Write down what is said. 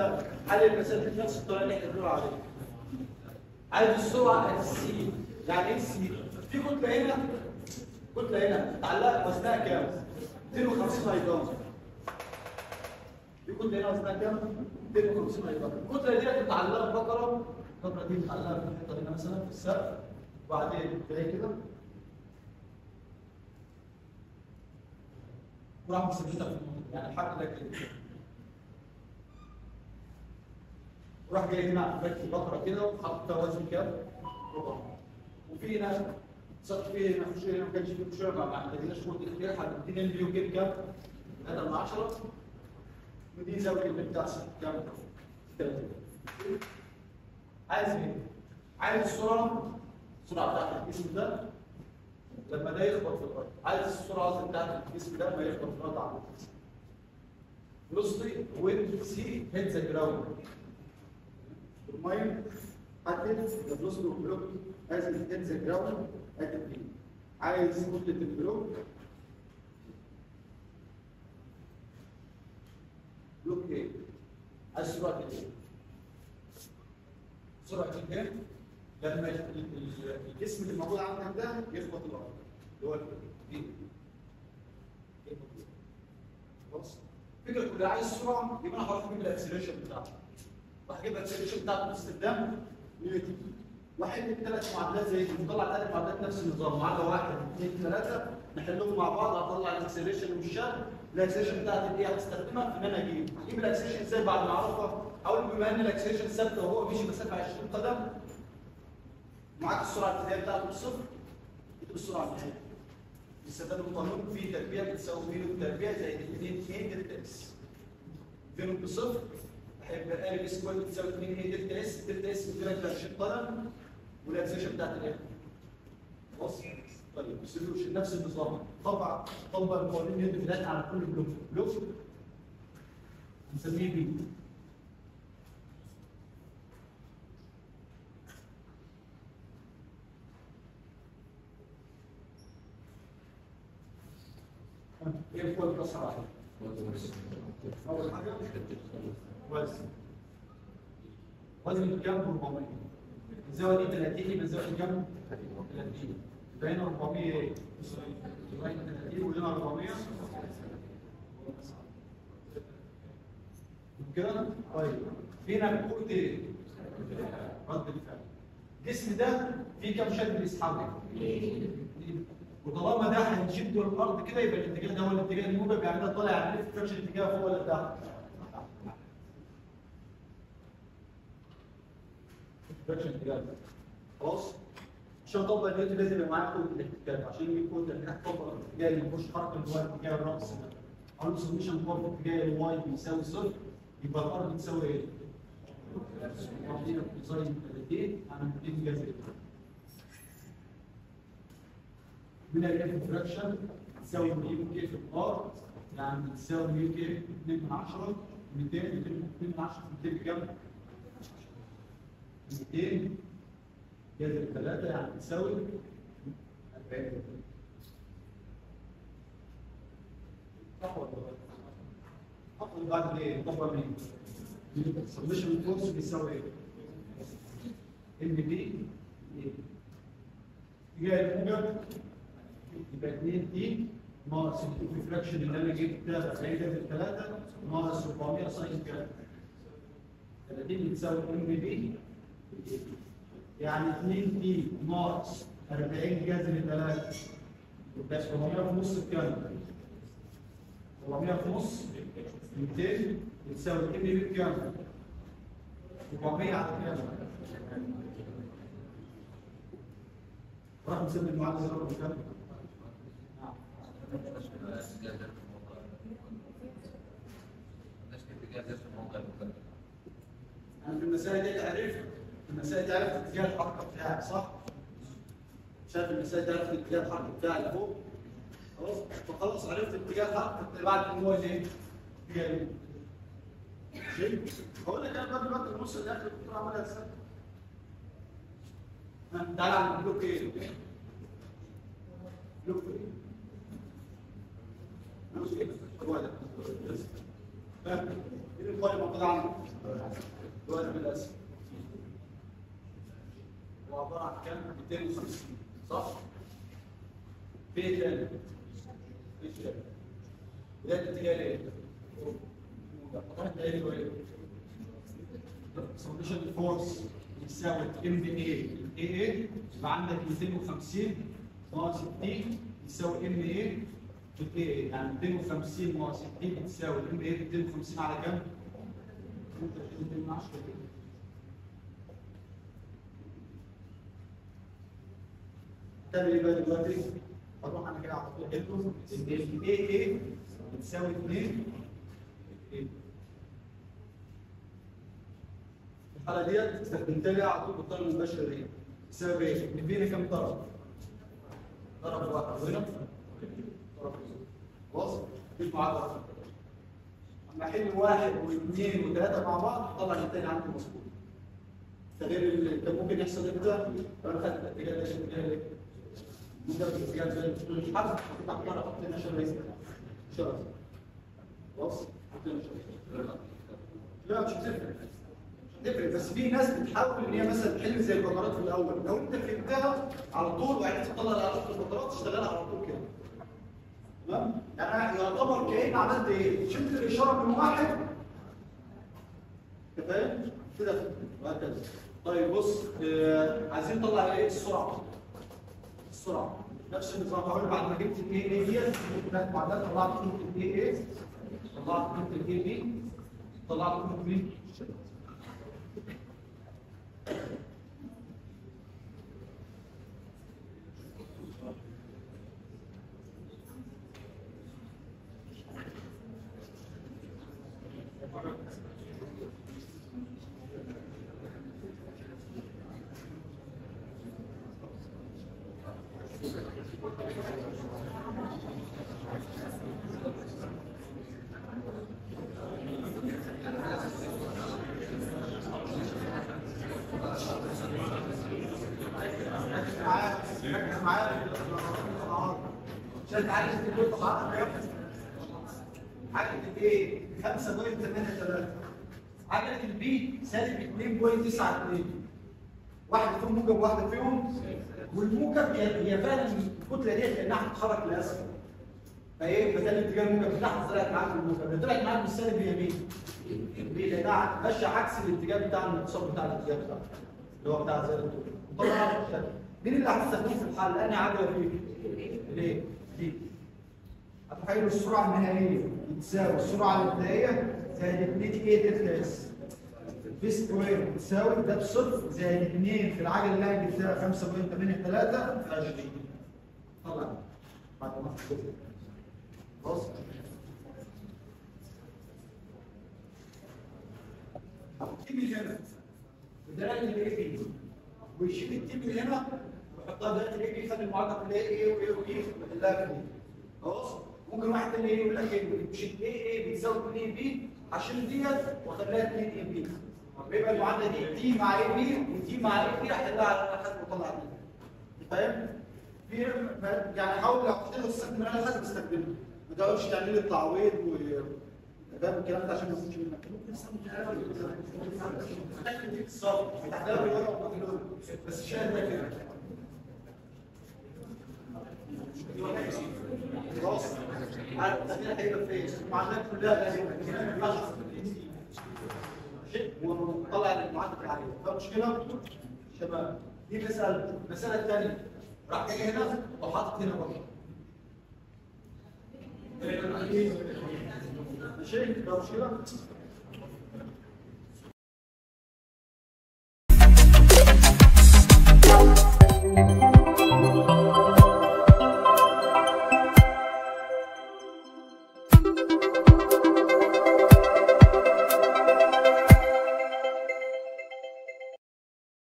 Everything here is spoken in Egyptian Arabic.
المساله حل المساله دي نفس الطريقه اللي احنا بنقول عليها عايز السرعه السي يعني ايه السي في كتله هنا كتله هنا متعلقه وزنها كام 250 ايضا في كتله هنا وزنها كام 250 ايضا الكتله دي متعلقه ببقره البقره دي متعلقه في الحته دي مثلا في السقف وبعدين جاي كده وراح مثبتها في النص يعني الحرف ده كده وراح جاي هنا فك البقره كده وحط فيها وزن كام؟ ربع وفي هنا سقف في هنا مشكله هنا ما كانش في مشكله ما عندناش قوه الاختيار هتدينا الفيو كام كام؟ هذا من 10 ودي زاويه اللي بتاع كام؟ 30 عايز ايه؟ عايز السرعه السرعه بتاعت الجسم ده لما ده يخبط في الارض عايز السرعه بتاعت الجسم ده ما يخبط في الارض على velocity when C hits the ground. Remind حدد the velocity of block as it hits the ground at the B. عايز كتلة البلوك بلوك ايه؟ عايز سرعة ايه؟ سرعة ايه؟ لما ال- ال- الجسم اللي موجود عندك ده يخبط الارض اللي هو البي خلاص الفكره كلها عايز سرعه يبقى انا هروح اجيب الاكسلريشن بتاعته راح اجيب الاكسلريشن بتاعته باستخدام نيوتن واحد من ثلاث معادلات زي دي نطلع ثلاث معادلات نفس النظام معادله واحد اثنين ثلاثه نحلهم مع بعض هطلع الاكسلريشن والشد الاكسلريشن بتاعتي دي هستخدمها في ان انا اجيب اجيب الاكسلريشن ازاي بعد ما اعرفها اقول بما ان الاكسلريشن ثابته وهو ماشي مسافه 20 قدم معاك السرعه الابتدائيه بتاعته بصفر تجيب السرعه النهائيه بيستخدم قانون في تربيع بتساوي فينو تربيع زائد 2 2 دلتا اس فينو بصفر هيبقى قالب اس كويس بتساوي 2 ايه دلتا اس دلتا اس بتديلك 20 قدم والاكسيشن بتاعت الايه؟ خلاص؟ طيب السوليوشن نفس النظام طبعا طبق القوانين يد بلاد على كل بلوك بلوك نسميه بي ايه القوة الأسرع واحد؟ أول حاجة وزن وزن الجنب 400 الزاوية دي 30 يبقى زاوية الجنب 30 يبقى هنا 400 ايه؟ يبقى هنا 30 وهنا 400 كده؟ طيب هنا بنقول ايه؟ رد الفعل الجسم ده فيه كام شد بيسحبه؟ وطالما ده هنشد الارض كده يبقى الاتجاه ده هو الاتجاه الموجب يعني ده طالع على الليفت فمش الاتجاه فوق ولا تحت فراكشن اتجاه خلاص عشان اطبق النيوتن لازم يبقى معايا قوه الاحتكاك عشان يجيب قوه الاحتكاك طبق الاتجاه اللي يخش حركه اللي هو اتجاه الراس ده عنده سميشن قوه في اتجاه الواي بيساوي صفر يبقى الارض بتساوي ايه؟ زي 30 على 200 جذر من الاف فراكشن تساوي ميو كي في الار يعني تساوي ميو كي 2 من 10 200 2 من 10 200 بكام؟ 200 جذر 3 يعني تساوي 40 صح ولا غلط؟ اخد بعد ايه؟ طبعا مين؟ السبمشن فورس بيساوي ايه؟ ام بي اتجاه الموجب يبقى 2 تي ناقص الريفراكشن اللي انا جبتها بعيدة في الثلاثة ناقص 400 ساين كام 30 بتساوي ام بي يعني 2 تي ناقص 40 جذر 3 يبقى 400 في نص بكام 400 في نص 200 بتساوي ام بي بكام 400 على كام راح نسمي المعادله رقم كام انا في المسائل دي عرفت في المسائل دي عرفت اتجاه الحركه بتاعي صح؟ شايف المسائل دي عرفت اتجاه الحركه بتاعي لفوق خلاص فخلاص عرفت اتجاه الحركه اللي بعد ان هو ايه؟ اتجاه ايه؟ شيء هقول لك انا بقى دلوقتي النص اللي اخر الدكتور عملها ازاي؟ ها، تعالى على البلوك ايه؟ بلوك ايه؟ ماشي؟ هو ده فاهم؟ الفايل موجود عندك دلوقتي بالاسم هو عباره عن كام 250 صح في ايه تاني في تاني ده الاتجاه ايه ده ايه سوليوشن فورس يساوي ام بي اي اي اي يبقى عندك 250 ناقص 60 يساوي ام اي في اي يعني 250 ناقص 60 بتساوي ام اي 250 على كام؟ تعمل ايه بقى دلوقتي؟ هروح انا كده على طول حلو الاي اي بتساوي 2 الحاله ديت استخدمتها لي على طول بالطريقه المباشره دي بسبب ايه؟ ان فينا كام طرف؟ طرف واحد هنا طرف خلاص؟ دي المعادله اما احل واحد واثنين وثلاثه مع بعض طلع الثاني عندي مظبوط تغيير اللي كان ممكن يحصل امتى؟ لو انا خدت الاتجاه ده الاتجاه ده ممكن الاتجاه ده مش حرف اختار احط هنا شريط شرط خلاص؟ حط هنا شريط لا مش هتفرق تفرق بس في ناس بتحاول ان هي مثلا تحل زي البقرات في الاول لو انت فهمتها على طول وعرفت تطلع العلاقه البقرات تشتغلها على طول كده تمام يعني يعتبر كأن عملت ايه شلت الاشاره من واحد انت فاهم كده وهكذا طيب بص آه عايزين نطلع ايه السرعه السرعه نفس النظام هقول بعد ما جبت الاي اي ديت بعدها طلعت قيمه الاي اي طلعت قيمه الاي بي طلعت قيمه مين عشان تعرف تقول طبعا عجله الايه 5.83 عجله البي سالب 2.92 واحده فيهم موجب واحده فيهم والموجب هي هي فعلا الكتله ديت لانها هتتحرك لاسفل فايه بدل الاتجاه الموجب بتاعها طلعت معاك الموجب اللي طلعت معاك بالسالب هي مين؟ ليه؟ لانها ماشيه عكس الاتجاه بتاع الانتصاب بتاع الاتجاه بتاعها اللي هو بتاع زي الطول طبعا مين اللي هتستخدمه في الحل؟ انهي عجله فيه؟ ليه؟ دي هتحيل السرعه النهائيه بتساوي السرعه الابتدائيه زائد 2 ايه دلتا اس في سكوير بتساوي ده بصفر زائد 2 في العجله اللي انا جبتها 5.83 في 20 طبعا بعد ما تخلص خلاص التيم اللي هنا وده الاي بي ويشيل التيم اللي هنا ويحطها ده الاي بي يخلي المعادله كلها ايه وايه وايه ويحلها كده خلاص ممكن واحد تاني يقول لك ايه مش الاي اي بيساوي 2 بي عشان ديت واخليها 2 اي بي بيبقى المعادله دي تي مع اي بي وتي مع اي بي احلها على حد وطلع دي فاهم؟ في يعني حاول لو كنت تستخدم انا حد بستخدمه ما تقعدش تعمل لي التعويض و فاهم الكلام ده عشان ما يكونش منك ممكن تستخدم بالظبط تحتها بالورقه وباللون بس شاهد ده كده خلاص عارف التغيير هيبقى فين المعادلات كلها لازم ما ينفعش ونطلع المعادله عليه فمشكله شباب دي مساله المساله الثانيه راح جاي هنا وحاطط هنا برضه ماشي ده مشكله